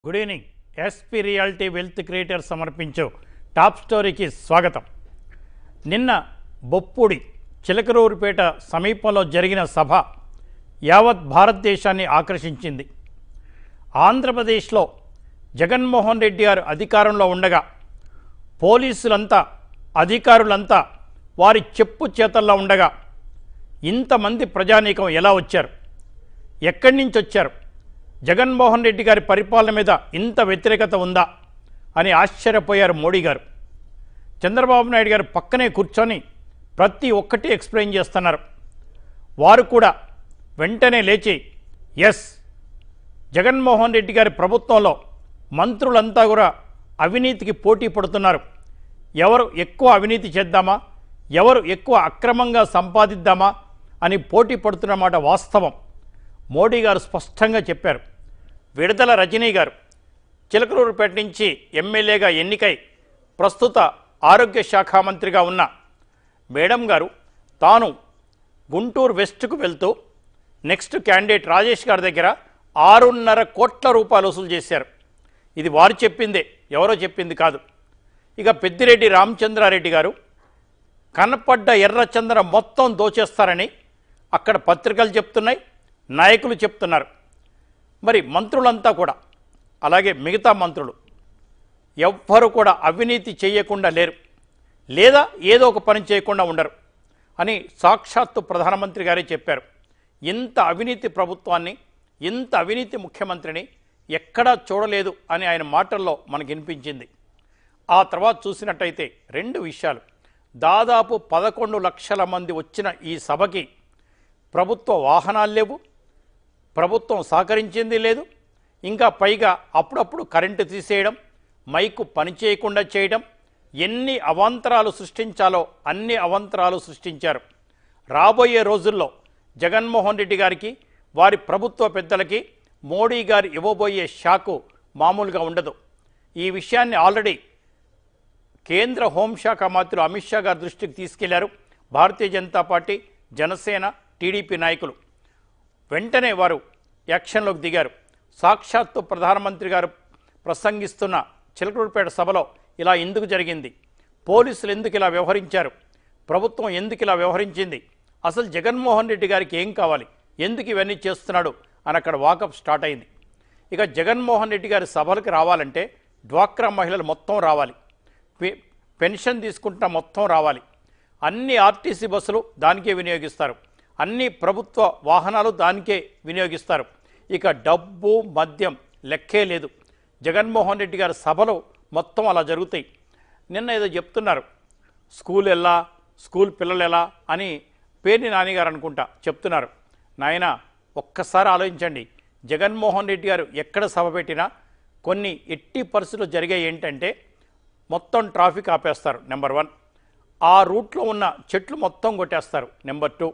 good evening SP reality wealth creator సమర్పించు top స్టోరీకి స్వాగతం నిన్న బొప్పుడి చిలకరూరుపేట సమీపంలో జరిగిన సభ యావత్ భారతదేశాన్ని ఆకర్షించింది ఆంధ్రప్రదేశ్లో జగన్మోహన్ రెడ్డి గారు అధికారంలో ఉండగా పోలీసులంతా అధికారులంతా వారి చెప్పు చేతల్లో ఉండగా ఇంతమంది ప్రజానీకం ఎలా వచ్చారు ఎక్కడి నుంచి వచ్చారు జగన్మోహన్ రెడ్డి గారి పరిపాలన మీద ఇంత వ్యతిరేకత ఉందా అని ఆశ్చర్యపోయారు మోడీ గారు చంద్రబాబు నాయుడు గారు పక్కనే కూర్చొని ప్రతి ఒక్కటి ఎక్స్ప్లెయిన్ చేస్తున్నారు వారు కూడా వెంటనే లేచి ఎస్ జగన్మోహన్ రెడ్డి గారి ప్రభుత్వంలో మంత్రులంతా కూడా అవినీతికి పోటీ పడుతున్నారు ఎవరు ఎక్కువ అవినీతి చేద్దామా ఎవరు ఎక్కువ అక్రమంగా సంపాదిద్దామా అని పోటీ పడుతున్నమాట వాస్తవం మోడీ గారు స్పష్టంగా చెప్పారు విడుదల రజనీ గారు చిలకలూరుపేట నుంచి ఎమ్మెల్యేగా ఎన్నికై ప్రస్తుత ఆరోగ్య శాఖ మంత్రిగా ఉన్న మేడం గారు తాను గుంటూరు వెస్ట్కు వెళ్తూ నెక్స్ట్ క్యాండిడేట్ రాజేష్ గారి దగ్గర ఆరున్నర కోట్ల రూపాయలు వసూలు చేశారు ఇది వారు చెప్పిందే ఎవరో చెప్పింది కాదు ఇక పెద్దిరెడ్డి రామచంద్రారెడ్డి గారు కనపడ్డ ఎర్రచందనం మొత్తం దోచేస్తారని అక్కడ పత్రికలు చెప్తున్నాయి నాయకులు చెప్తున్నారు మరి మంత్రులంతా కూడా అలాగే మిగతా మంత్రులు ఎవ్వరు కూడా అవినీతి చేయకుండా లేరు లేదా ఏదో ఒక పని చేయకుండా ఉండరు అని సాక్షాత్తు ప్రధానమంత్రి గారే చెప్పారు ఇంత అవినీతి ప్రభుత్వాన్ని ఇంత అవినీతి ముఖ్యమంత్రిని ఎక్కడా చూడలేదు అని ఆయన మాటల్లో మనకు వినిపించింది ఆ తర్వాత చూసినట్టయితే రెండు విషయాలు దాదాపు పదకొండు లక్షల మంది వచ్చిన ఈ సభకి ప్రభుత్వ వాహనాలు లేవు ప్రభుత్వం సహకరించింది లేదు ఇంకా పైగా అప్పుడప్పుడు కరెంటు తీసేయడం మైకు పనిచేయకుండా చేయడం ఎన్ని అవాంతరాలు సృష్టించాలో అన్ని అవాంతరాలు సృష్టించారు రాబోయే రోజుల్లో జగన్మోహన్ రెడ్డి గారికి వారి ప్రభుత్వ పెద్దలకి మోడీ గారు ఇవ్వబోయే షాకు మామూలుగా ఉండదు ఈ విషయాన్ని ఆల్రెడీ కేంద్ర హోంశాఖ మంత్రులు అమిత్ షా గారి దృష్టికి తీసుకెళ్లారు భారతీయ జనతా పార్టీ జనసేన టీడీపీ నాయకులు వెంటనే వారు యాక్షన్లోకి దిగారు సాక్షాత్తు ప్రధానమంత్రి గారు ప్రసంగిస్తున్న చిలకలూరుపేట సభలో ఇలా ఎందుకు జరిగింది పోలీసులు ఎందుకు ఇలా వ్యవహరించారు ప్రభుత్వం ఎందుకు ఇలా వ్యవహరించింది అసలు జగన్మోహన్ రెడ్డి గారికి ఏం కావాలి ఎందుకు ఇవన్నీ చేస్తున్నాడు అని అక్కడ వాకప్ స్టార్ట్ అయింది ఇక జగన్మోహన్ రెడ్డి గారి సభలకు రావాలంటే డ్వాక్రా మహిళలు మొత్తం రావాలి పె- పెన్షన్ తీసుకుంటున్న మొత్తం రావాలి అన్ని ఆర్టీసీ బస్సులు దానికే వినియోగిస్తారు అన్ని ప్రభుత్వ వాహనాలు దానికే వినియోగిస్తారు ఇక డబ్బు మద్యం లెక్కే లేదు జగన్మోహన్ రెడ్డి గారి సభలు మొత్తం అలా జరుగుతాయి నిన్న ఏదో చెప్తున్నారు స్కూల్ ఎలా స్కూల్ పిల్లలు ఎలా అని పేర్ని నానిగారు అనుకుంటా చెప్తున్నారు నాయన ఒక్కసారి ఆలోచించండి జగన్మోహన్ రెడ్డి గారు ఎక్కడ సభ పెట్టినా కొన్ని ఎట్టి పరిస్థితులు జరిగాయి ఏంటంటే మొత్తం ట్రాఫిక్ ఆపేస్తారు నెంబర్ వన్ ఆ రూట్లో ఉన్న చెట్లు మొత్తం కొట్టేస్తారు నెంబర్ టూ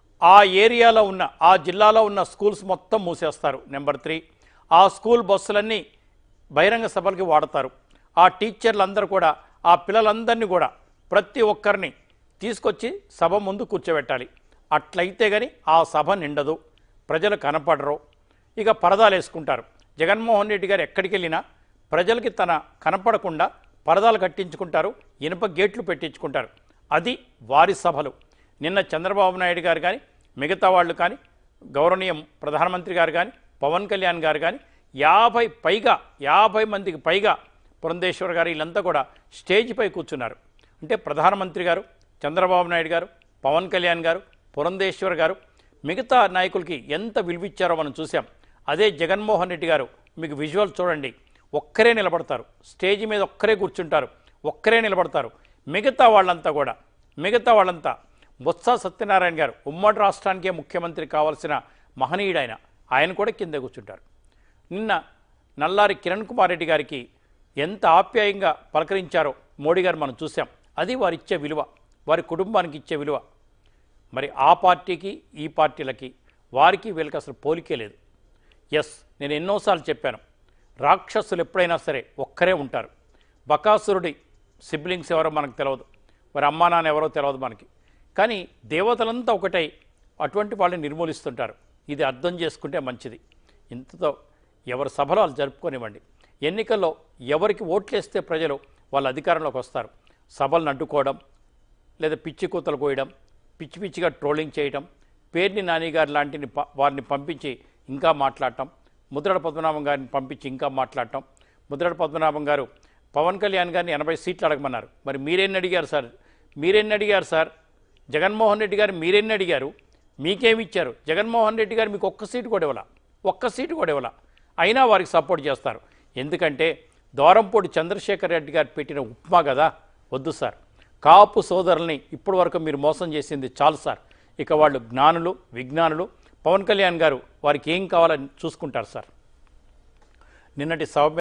ఆ ఏరియాలో ఉన్న ఆ జిల్లాలో ఉన్న స్కూల్స్ మొత్తం మూసేస్తారు నెంబర్ త్రీ ఆ స్కూల్ బస్సులన్నీ బహిరంగ సభలకి వాడతారు ఆ టీచర్లందరూ కూడా ఆ పిల్లలందరినీ కూడా ప్రతి ఒక్కరిని తీసుకొచ్చి సభ ముందు కూర్చోబెట్టాలి అట్లయితే కానీ ఆ సభ నిండదు ప్రజలు కనపడరు ఇక పరదాలు వేసుకుంటారు జగన్మోహన్ రెడ్డి గారు ఎక్కడికి వెళ్ళినా ప్రజలకి తన కనపడకుండా పరదాలు కట్టించుకుంటారు ఇనుప గేట్లు పెట్టించుకుంటారు అది వారి సభలు నిన్న చంద్రబాబు నాయుడు గారు కానీ మిగతా వాళ్ళు కానీ గౌరవనీయం ప్రధానమంత్రి గారు కానీ పవన్ కళ్యాణ్ గారు కానీ యాభై పైగా యాభై మందికి పైగా పురంధేశ్వర్ గారు వీళ్ళంతా కూడా స్టేజ్పై కూర్చున్నారు అంటే ప్రధానమంత్రి గారు చంద్రబాబు నాయుడు గారు పవన్ కళ్యాణ్ గారు పురంధేశ్వర్ గారు మిగతా నాయకులకి ఎంత విలువిచ్చారో మనం చూసాం అదే జగన్మోహన్ రెడ్డి గారు మీకు విజువల్ చూడండి ఒక్కరే నిలబడతారు స్టేజ్ మీద ఒక్కరే కూర్చుంటారు ఒక్కరే నిలబడతారు మిగతా వాళ్ళంతా కూడా మిగతా వాళ్ళంతా బొత్స సత్యనారాయణ గారు ఉమ్మడి రాష్ట్రానికే ముఖ్యమంత్రి కావాల్సిన మహనీయుడు ఆయన ఆయన కూడా కింద కూర్చుంటారు నిన్న నల్లారి కిరణ్ కుమార్ రెడ్డి గారికి ఎంత ఆప్యాయంగా పలకరించారో మోడీ గారు మనం చూసాం అది వారు ఇచ్చే విలువ వారి కుటుంబానికి ఇచ్చే విలువ మరి ఆ పార్టీకి ఈ పార్టీలకి వారికి వీళ్ళకి అసలు పోలికే లేదు ఎస్ నేను ఎన్నోసార్లు చెప్పాను రాక్షసులు ఎప్పుడైనా సరే ఒక్కరే ఉంటారు బకాసురుడి సిబ్లింగ్స్ ఎవరో మనకు తెలియదు వారి అమ్మా నాన్న ఎవరో తెలియదు మనకి కానీ దేవతలంతా ఒకటై అటువంటి వాళ్ళని నిర్మూలిస్తుంటారు ఇది అర్థం చేసుకుంటే మంచిది ఇంతతో ఎవరి సభలో వాళ్ళు జరుపుకోనివ్వండి ఎన్నికల్లో ఎవరికి ఓట్లేస్తే ప్రజలు వాళ్ళ అధికారంలోకి వస్తారు సభలను అడ్డుకోవడం లేదా పిచ్చి కూతలు కోయడం పిచ్చి పిచ్చిగా ట్రోలింగ్ చేయడం పేర్ని నాని గారు లాంటిని ప- వారిని పంపించి ఇంకా మాట్లాడటం ముద్రడ పద్మనాభం గారిని పంపించి ఇంకా మాట్లాడటం ముద్రడ పద్మనాభం గారు పవన్ కళ్యాణ్ గారిని ఎనభై సీట్లు అడగమన్నారు మరి మీరెన్ని అడిగారు సార్ మీరెన్ని అడిగారు సార్ జగన్మోహన్ రెడ్డి గారు మీరెన్ని అడిగారు మీకేమి ఇచ్చారు జగన్మోహన్ రెడ్డి గారు మీకు ఒక్క సీటు కూడా ఇవ్వాల ఒక్క సీటు కూడా ఇవ్వాల అయినా వారికి సపోర్ట్ చేస్తారు ఎందుకంటే దోరంపూడి చంద్రశేఖర్ రెడ్డి గారు పెట్టిన ఉప్మా కదా వద్దు సార్ కాపు సోదరుల్ని ఇప్పటి వరకు మీరు మోసం చేసింది చాలు సార్ ఇక వాళ్ళు జ్ఞానులు విజ్ఞానులు పవన్ కళ్యాణ్ గారు వారికి ఏం కావాలని చూసుకుంటారు సార్ నిన్నటి సభ